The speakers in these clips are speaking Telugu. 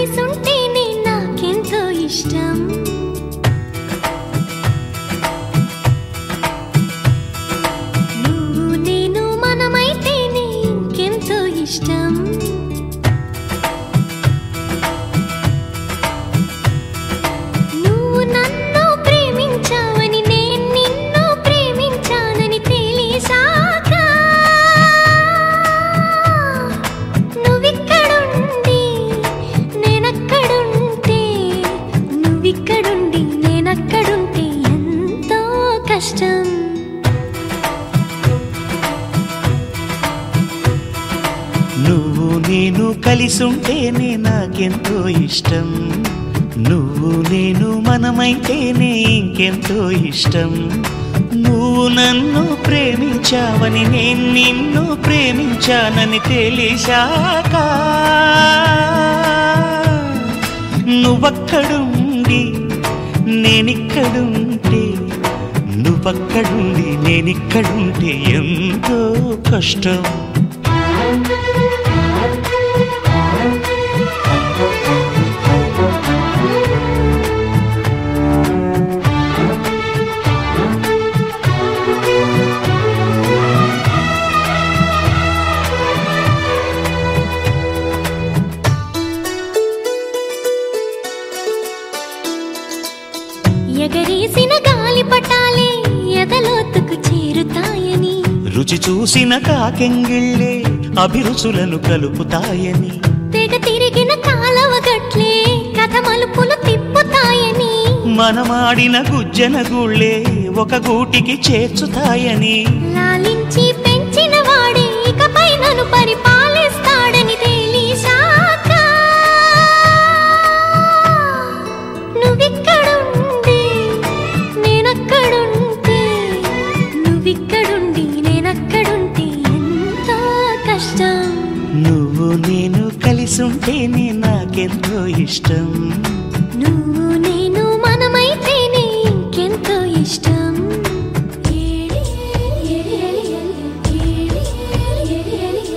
కలిసుంటేనే నాకెంతో ఇష్టం నువ్వు నేను మనమైతేనే ఇంకెంతో ఇష్టం నువ్వు నన్ను ప్రేమించావని నేను నిన్ను ప్రేమించానని తెలిసాక నువ్విక్కడుండి నేనక్కడుంటే నువ్విక్కడుండి నేనక్కడుంటే ఎంతో కష్టం నువ్వు నేను కలిసుంటేనే నాకెంతో ఇష్టం నువ్వు నేను మనమైతేనే ఇంకెంతో ఇష్టం నువ్వు నన్ను ప్రేమించావని నేను నిన్ను ప్రేమించానని తెలిసాక నువ్వక్కడుండి నేనిక్కడుంటే నువ్వక్కడుండి నేనిక్కడుంటే ఎంతో కష్టం ఎగరేసిన గాలి పటాలే ఎదలోతుకు చేరుతాయని రుచి చూసిన కాకెంగిళ్ళే అభిరుచులను కలుపుతాయని తెగ తిరిగిన కాలవ గట్లే కథ మలుపులు తిప్పుతాయని మనమాడిన గుజ్జన గుళ్ళే ఒక గూటికి చేర్చుతాయని లాలించి పెంచిన వాడే ఇకపై నన్ను పరిపాలిస్తాడని తెలిసాక నువ్విక్కడుండి నేనక్కడుంటే నువ్విక్కడుండి నేనక్కడుంటే ఎంతో కష్టం నువ్వు నేను కలిసుంటేనే నాకెంతో ఇష్టం నువ్వు నేను మనమైతేనే ఇంకెంతో ఇష్టం ఏలి, ఏలి, ఏలి, ఏలి, ఏలి, ఏలి, ఏలి,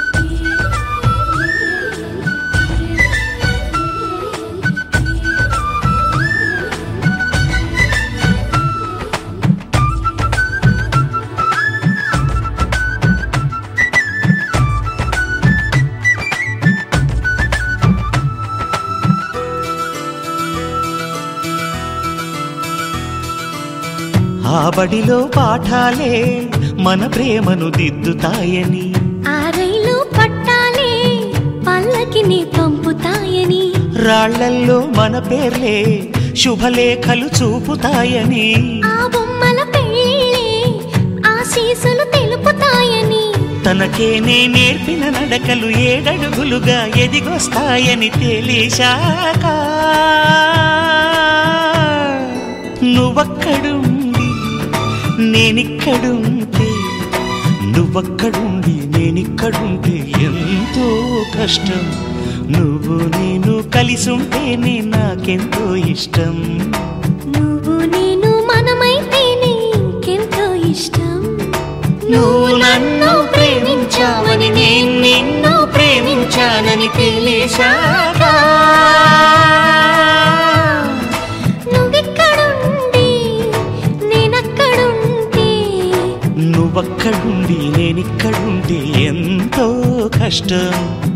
ఆ బడిలో పాఠాలే మన ప్రేమను దిద్దుతాయని ఆ రైలు పట్టాలే పల్లకిని పంపుతాయని రాళ్లల్లో మన పేర్లే శుభలేఖలు చూపుతాయని ఆ బొమ్మల పెళ్ళిళ్ళే ఆశీసులు తెలుపుతాయని తనకేనే నేర్పిన నడకలు ఏడడుగులుగా ఎదిగొస్తాయని తెలిసాక నువ్వక్కడుండి నేనిక్కడుంటే నువ్వక్కడుండి నేనిక్కడుంటే ఎంతో కష్టం నువ్వు నేను కలిసుంటేనే నాకెంతో ఇష్టం నువ్వు నేను మనమైతేనే ఇంకెంతో ఇష్టం నువ్వు నన్ను ప్రేమించావని నేను నిన్ను ప్రేమించానని తెలిసాక నువ్విక్కడుండి నేనక్కడుంటే నువ్వక్కడుండి నేనిక్కడుంటే ఎంతో కష్టం